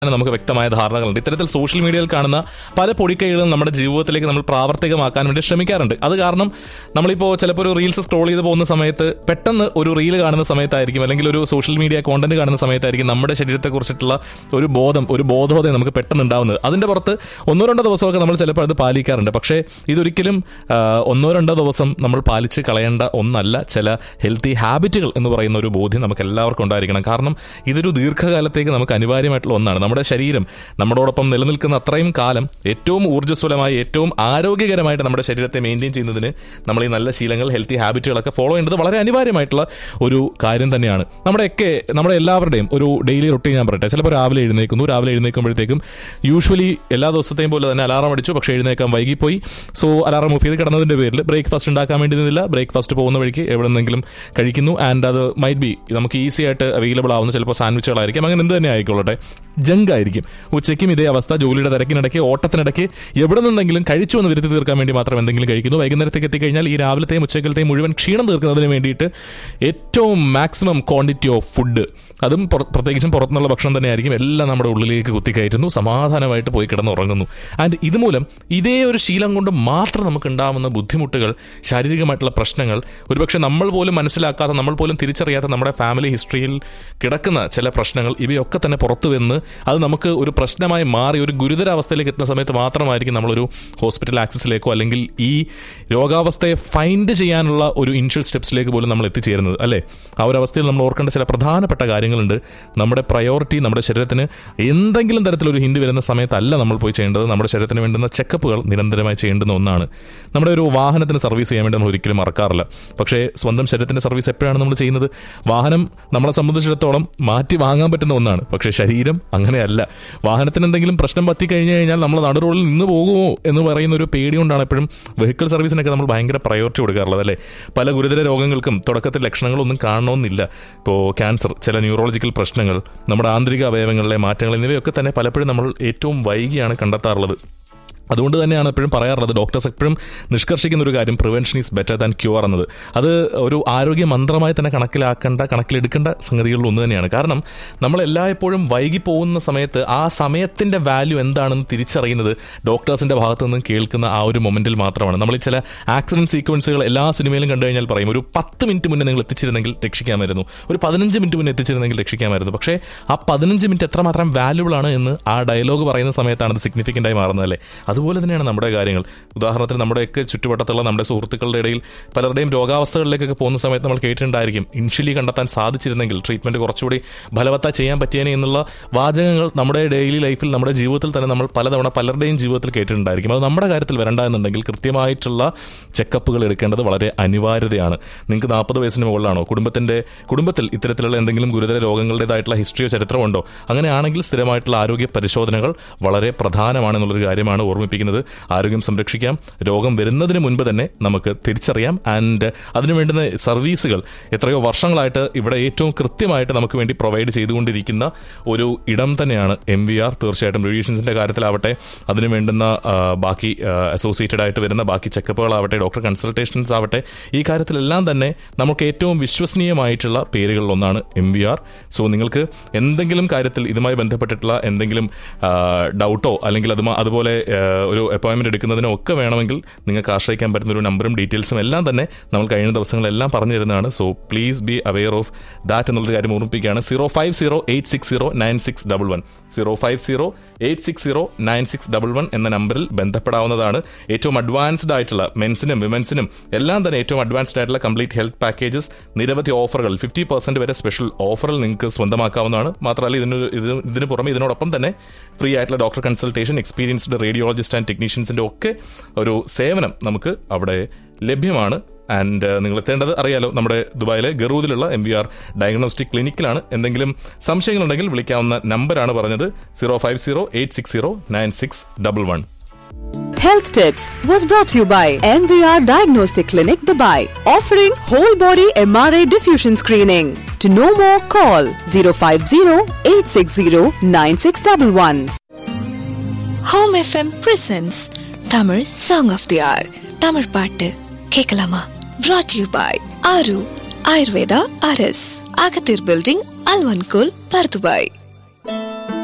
നമുക്ക് വ്യക്തമായ ധാരണകളുണ്ട് ഇത്തരത്തിൽ സോഷ്യൽ മീഡിയയിൽ കാണുന്ന പല പൊടിക്കൈകളും നമ്മുടെ ജീവിതത്തിലേക്ക് നമ്മൾ പ്രാവർത്തികമാക്കാൻ വേണ്ടി ശ്രമിക്കാറുണ്ട് അത് കാരണം നമ്മളിപ്പോൾ ചിലപ്പോൾ ഒരു റീൽസ് സ്ക്രോൾ ചെയ്ത് പോകുന്ന സമയത്ത് പെട്ടെന്ന് ഒരു റീൽ കാണുന്ന സമയത്തായിരിക്കും അല്ലെങ്കിൽ ഒരു സോഷ്യൽ മീഡിയ കോണ്ടന്റ് കാണുന്ന സമയത്തായിരിക്കും നമ്മുടെ ശരീരത്തെക്കുറിച്ചിട്ടുള്ള ഒരു ബോധം ഒരു ബോധോദയം നമുക്ക് പെട്ടെന്ന് ഉണ്ടാവുന്നത് അതിന്റെ പുറത്ത് ഒന്നോ രണ്ടോ ദിവസമൊക്കെ നമ്മൾ ചിലപ്പോൾ അത് പാലിക്കാറുണ്ട് പക്ഷേ ഇതൊരിക്കലും ആ, ഒന്നോ രണ്ടോ ദിവസം നമ്മൾ പാലിച്ച് കളയേണ്ട ഒന്നല്ല ചില ഹെൽത്തി ഹാബിറ്റുകൾ എന്ന് പറയുന്ന ഒരു ബോധ്യം നമുക്ക് എല്ലാവർക്കും ഉണ്ടായിരിക്കണം കാരണം ഇതൊരു ദീർഘകാലത്തേക്ക് നമുക്ക് അനിവാര്യമായിട്ടുള്ള ഒന്നാണ് നമ്മുടെ ശരീരം നമ്മളോടൊപ്പം നിലനിൽക്കുന്ന അത്രയും കാലം ഏറ്റവും ഊർജ്ജസ്വലമായി ഏറ്റവും ആരോഗ്യകരമായിട്ട് നമ്മുടെ ശരീരത്തെ മെയിൻറ്റെയിൻ ചെയ്യുന്നതിന് നമ്മൾ ഈ നല്ല ശീലങ്ങൾ ഹെൽത്തി ഹാബിറ്റുകളൊക്കെ ഫോളോ ചെയ്യേണ്ടത് വളരെ അനിവാര്യമായിട്ടുള്ള ഒരു കാര്യം തന്നെയാണ് നമ്മുടെയൊക്കെ നമ്മുടെ എല്ലാവരുടെയും ഒരു ഡെയിലി റൊട്ടീൻ ഞാൻ പറയട്ടെ ചിലപ്പോൾ രാവിലെ എഴുന്നേക്കുന്നു രാവിലെ എഴുന്നേൽക്കുമ്പോഴത്തേക്കും യൂഷ്വലി എല്ലാ ദിവസത്തെയും പോലെ തന്നെ അലാറം അടിച്ചു പക്ഷേ എഴുന്നേക്കാൻ വൈകിപ്പോയി സോ അലാറം ഓഫ് ചെയ്ത് കിടന്നതിന്റെ പേരിൽ ബ്രേക്ക്ഫാസ്റ്റ് ഉണ്ടാക്കാൻ വേണ്ടി നിന്നില്ല ബ്രേക്ക്ഫാസ്റ്റ് പോകുന്ന വഴിക്ക് എവിടെ നിന്നെങ്കിലും കഴിക്കുന്നു ആൻഡ് അത് മൈറ്റ് ബി നമുക്ക് ഈസി ആയിട്ട് അവൈലബിൾ ആവുന്ന ചിലപ്പോൾ സാൻഡ്വിച്ചുകളായിരിക്കും അങ്ങനെ എന്ത് തന്നെ ആയിക്കോളട്ടെ ജങ്ക് ആയിരിക്കും ഉച്ചയ്ക്കും ഇതേ അവസ്ഥ ജോലിയുടെ തിരക്കിനിടയ്ക്ക് ഓട്ടത്തിനിടയ്ക്ക് എവിടെ നിന്നെങ്കിലും കഴിച്ചു എന്ന് വരുത്തി തീർക്കാൻ വേണ്ടി മാത്രം എന്തെങ്കിലും കഴിക്കുന്നു വൈകുന്നേരത്തേക്ക് എത്തിക്കഴിഞ്ഞാൽ ഈ രാവിലത്തെയും ഉച്ചക്കലത്തെയും മുഴുവൻ ക്ഷീണം തീർക്കുന്നതിന് വേണ്ടിയിട്ട് ഏറ്റവും മാക്സിമം ക്വാണ്ടിറ്റി ഓഫ് ഫുഡ് അതും പുറ- പ്രത്യേകിച്ചും പുറത്തുനിന്നുള്ള ഭക്ഷണം തന്നെയായിരിക്കും എല്ലാം നമ്മുടെ ഉള്ളിലേക്ക് കുത്തിക്കയറ്റുന്നു സമാധാനമായിട്ട് പോയി കിടന്ന് ഉറങ്ങുന്നു ആൻഡ് ഇതുമൂലം ഇതേ ഒരു ശീലം കൊണ്ട് മാത്രം നമുക്ക് ഉണ്ടാകുന്ന ബുദ്ധിമുട്ടുകൾ ശാരീരികമായിട്ടുള്ള പ്രശ്നങ്ങൾ ഒരുപക്ഷെ നമ്മൾ പോലും മനസ്സിലാക്കാത്ത നമ്മൾ പോലും തിരിച്ചറിയാത്ത നമ്മുടെ ഫാമിലി ഹിസ്റ്ററിയിൽ കിടക്കുന്ന ചില പ്രശ്നങ്ങൾ ഇവയൊക്കെ തന്നെ പുറത്തു വന്ന് അത് നമുക്ക് ഒരു പ്രശ്നമായി മാറി ഒരു ഗുരുതരാവസ്ഥയിലേക്ക് എത്തുന്ന സമയത്ത് മാത്രമായിരിക്കും നമ്മളൊരു ഹോസ്പിറ്റൽ ആക്സസിലേക്കോ അല്ലെങ്കിൽ ഈ രോഗാവസ്ഥയെ ഫൈൻഡ് ചെയ്യാനുള്ള ഒരു ഇനിഷ്യൽ സ്റ്റെപ്സിലേക്ക് പോലും നമ്മൾ എത്തിച്ചേരുന്നത് അല്ലേ ആ ഒരു അവസ്ഥയിൽ നമ്മൾ ഓർക്കേണ്ട ചില പ്രധാനപ്പെട്ട കാര്യങ്ങളുണ്ട് നമ്മുടെ പ്രയോറിറ്റി നമ്മുടെ ശരീരത്തിന് എന്തെങ്കിലും തരത്തിലൊരു ഹിന്ദി വരുന്ന സമയത്തല്ല നമ്മൾ പോയി ചെയ്യേണ്ടത് നമ്മുടെ ശരീരത്തിന് വേണ്ടുന്ന ചെക്കപ്പുകൾ നിരന്തരമായി ചെയ്യേണ്ടുന്ന ഒന്നാണ് നമ്മുടെ ഒരു വാഹനത്തിന് സർവീസ് ചെയ്യാൻ വേണ്ടി നമ്മൾ ഒരിക്കലും മറക്കാറില്ല പക്ഷേ സ്വന്തം ശരീരത്തിന്റെ സർവീസ് എപ്പോഴാണ് നമ്മൾ ചെയ്യുന്നത് വാഹനം നമ്മളെ സംബന്ധിച്ചിടത്തോളം മാറ്റി വാങ്ങാൻ പറ്റുന്ന ഒന്നാണ് പക്ഷേ ശരീരം അങ്ങനെയല്ല വാഹനത്തിന് എന്തെങ്കിലും പ്രശ്നം പറ്റി കഴിഞ്ഞു കഴിഞ്ഞാൽ നമ്മൾ നടു റോഡിൽ നിന്ന് പോകുമോ എന്ന് പറയുന്ന ഒരു പേടി കൊണ്ടാണ് എപ്പോഴും വെഹിക്കിൾ സർവീസിനൊക്കെ നമ്മൾ ഭയങ്കര പ്രയോറിറ്റി കൊടുക്കാറുള്ളത് അല്ലേ പല ഗുരുതര രോഗങ്ങൾക്കും തുടക്കത്തിൽ ലക്ഷണങ്ങളൊന്നും കാണണമെന്നില്ല ഇപ്പോൾ ക്യാൻസർ ചില ന്യൂറോളജിക്കൽ പ്രശ്നങ്ങൾ നമ്മുടെ ആന്തരിക അവയവങ്ങളിലെ മാറ്റങ്ങൾ എന്നിവയൊക്കെ തന്നെ പലപ്പോഴും നമ്മൾ ഏറ്റവും വൈകിയാണ് കണ്ടെത്താറുള്ളത് അതുകൊണ്ട് തന്നെയാണ് എപ്പോഴും പറയാറുള്ളത് ഡോക്ടേഴ്സ് എപ്പോഴും നിഷ്കർഷിക്കുന്ന ഒരു കാര്യം prevention is better than cure എന്നത് അത് ഒരു ആരോഗ്യ മന്ത്രമായി തന്നെ കണക്കിലാക്കേണ്ട കണക്കിലെടുക്കേണ്ട സംഗതികളിൽ ഒന്ന് തന്നെയാണ് കാരണം നമ്മൾ എല്ലായ്പ്പോഴും വൈകി പോകുന്ന സമയത്ത് ആ സമയത്തിന്റെ വാല്യൂ എന്താണെന്ന് തിരിച്ചറിയുന്നത് ഡോക്ടേഴ്സിന്റെ ഭാഗത്തു നിന്നും കേൾക്കുന്ന ആ ഒരു മൊമെന്റിൽ മാത്രമാണ് നമ്മൾ ഈ ചില ആക്സിഡന്റ് സീക്വൻസുകൾ എല്ലാ സിനിമയിലും കണ്ടു കഴിഞ്ഞാൽ പറയും ഒരു പത്ത് മിനിറ്റ് മുന്നേ നിങ്ങൾ എത്തിച്ചിരുന്നെങ്കിൽ രക്ഷിക്കാമായിരുന്നു ഒരു പതിനഞ്ച് മിനിറ്റ് മുന്നേ എത്തിച്ചിരുന്നെങ്കിൽ രക്ഷിക്കാമായിരുന്നു പക്ഷേ ആ പതിനഞ്ച് മിനിറ്റ് എത്രമാത്രം വാല്യൂബിൾ ആണ് എന്ന് ആ ഡയലോഗ് പറയുന്ന സമയത്താണ് അത് സിഗ്നിഫിക്കൻ്റ് ആയി മാറുന്നത് അല്ലേ അതുപോലെ തന്നെയാണ് നമ്മുടെ കാര്യങ്ങൾ ഉദാഹരണത്തിന് നമ്മുടെയൊക്കെ ചുറ്റുവട്ടത്തുള്ള നമ്മുടെ സുഹൃത്തുക്കളുടെ ഇടയിൽ പലരുടെയും രോഗാവസ്ഥകളിലേക്കൊക്കെ പോകുന്ന സമയത്ത് നമ്മൾ കേട്ടിട്ടുണ്ടായിരിക്കും ഇൻഷ്യലി കണ്ടെത്താൻ സാധിച്ചിരുന്നെങ്കിൽ ട്രീറ്റ്മെന്റ് കുറച്ചുകൂടി ഫലവത്തായി ചെയ്യാൻ പറ്റിയേനെ എന്നുള്ള വാചകങ്ങൾ നമ്മുടെ ഡെയിലി ലൈഫിൽ നമ്മുടെ ജീവിതത്തിൽ തന്നെ നമ്മൾ പലതവണ പലരുടെയും ജീവിതത്തിൽ കേട്ടിട്ടുണ്ടായിരിക്കും അത് നമ്മുടെ കാര്യത്തിൽ വരണ്ട എന്നുണ്ടെങ്കിൽ കൃത്യമായിട്ടുള്ള ചെക്കപ്പുകൾ എടുക്കേണ്ടത് വളരെ അനിവാര്യതയാണ് നിങ്ങൾക്ക് നാൽപ്പത് വയസ്സിന് മുകളിലാണോ കുടുംബത്തിന്റെ കുടുംബത്തിൽ ഇത്തരത്തിലുള്ള എന്തെങ്കിലും ഗുരുതര രോഗങ്ങളുടേതായിട്ടുള്ള ഹിസ്റ്ററിയോ ചരിത്രമുണ്ടോ അങ്ങനെയാണെങ്കിൽ സ്ഥിരമായിട്ടുള്ള ആരോഗ്യ പരിശോധനകൾ വളരെ പ്രധാനമാണെന്നുള്ളൊരു കാര്യമാണ് ഓർമ്മിപ്പിക്കുന്നത് ആരോഗ്യം സംരക്ഷിക്കാം രോഗം വരുന്നതിന് മുൻപ് തന്നെ നമുക്ക് തിരിച്ചറിയാം ആൻഡ് അതിനു വേണ്ടുന്ന സർവീസുകൾ എത്രയോ വർഷങ്ങളായിട്ട് ഇവിടെ ഏറ്റവും കൃത്യമായിട്ട് നമുക്ക് വേണ്ടി പ്രൊവൈഡ് ചെയ്തുകൊണ്ടിരിക്കുന്ന ഒരു ഇടം തന്നെയാണ് എം വി ആർ തീർച്ചയായിട്ടും റേഡിയേഷൻസിന്റെ കാര്യത്തിലാവട്ടെ അതിനു വേണ്ടുന്ന ആ, ബാക്കി അസോസിയേറ്റഡ് ആയിട്ട് വരുന്ന ബാക്കി ചെക്കപ്പുകളാവട്ടെ ഡോക്ടർ കൺസൾട്ടേഷൻസ് ആവട്ടെ ഈ കാര്യത്തിലെല്ലാം തന്നെ നമുക്ക് ഏറ്റവും വിശ്വസനീയമായിട്ടുള്ള പേരുകളിൽ ഒന്നാണ് എം വി ആർ സോ നിങ്ങൾക്ക് എന്തെങ്കിലും കാര്യത്തിൽ ഇതുമായി ബന്ധപ്പെട്ടിട്ടുള്ള എന്തെങ്കിലും ഡൗട്ടോ അല്ലെങ്കിൽ അതുമാ അതുപോലെ ആ, ഒരു അപ്പോയിൻമെന്റ് എടുക്കുന്നതിനോ ഒക്കെ വേണമെങ്കിൽ നിങ്ങൾക്ക് ആശ്രയിക്കാൻ പറ്റുന്ന ഒരു നമ്പറും ഡീറ്റെയിൽസും എല്ലാം തന്നെ നമ്മൾ കഴിഞ്ഞ ദിവസങ്ങളെല്ലാം പറഞ്ഞു തരുന്നതാണ് so please be aware of that എന്നുള്ളൊരു കാര്യം ഓർമ്മിപ്പിക്കുകയാണ് zero five zero eight six zero nine six double one zero five zero eight six zero nine six double one എന്ന നമ്പറിൽ ബന്ധപ്പെടാവുന്നതാണ് ഏറ്റവും അഡ്വാൻസ്ഡ് ആയിട്ടുള്ള മെൻസിനും വിമൻസിനും എല്ലാം തന്നെ ഏറ്റവും അഡ്വാൻസ്ഡ് ആയിട്ടുള്ള കംപ്ലീറ്റ് ഹെൽത്ത് പാക്കേജസ് നിരവധി ഓഫറുകൾ ഫിഫ്റ്റി പെർസെന്റ് വരെ സ്പെഷ്യൽ ഓഫറിൽ നിങ്ങൾക്ക് സ്വന്തമാക്കാവുന്നതാണ് മാത്രമല്ല ഇതിന് ഇതിന് ഇതിന് പുറമെ ഇതിനോടൊപ്പം തന്നെ ഫ്രീ ആയിട്ടുള്ള doctor consultation experienced radiologist and ടെക്നീഷ്യൻസിന്റെ ഒക്കെ ഒരു സേവനം നമുക്ക് അവിടെ ലഭ്യമാണ് ആൻഡ് നിങ്ങൾ എത്തേണ്ടത് അറിയാലോ നമ്മുടെ ദുബായിലെ ഗറൂദിലുള്ള എം വി ആർ ഡയഗ്നോസ്റ്റിക് ക്ലിനിക്കിലാണ് എന്തെങ്കിലും സംശയങ്ങളുണ്ടെങ്കിൽ വിളിക്കാവുന്ന നമ്പറാണ് പറഞ്ഞത് zero five zero eight six zero nine six double one Health Tips was brought to you by MVR Diagnostic Clinic Dubai, offering whole body MRI diffusion screening. To know more, call 050 860 9611. Home FM presents Tamil song of the hour Tamil பாட்டு கேட்கலாமா brought you by ஆரு ஆயுர்வேதா அரஸ் அகத்தீர் building அல்வன்கோல் Bur Dubai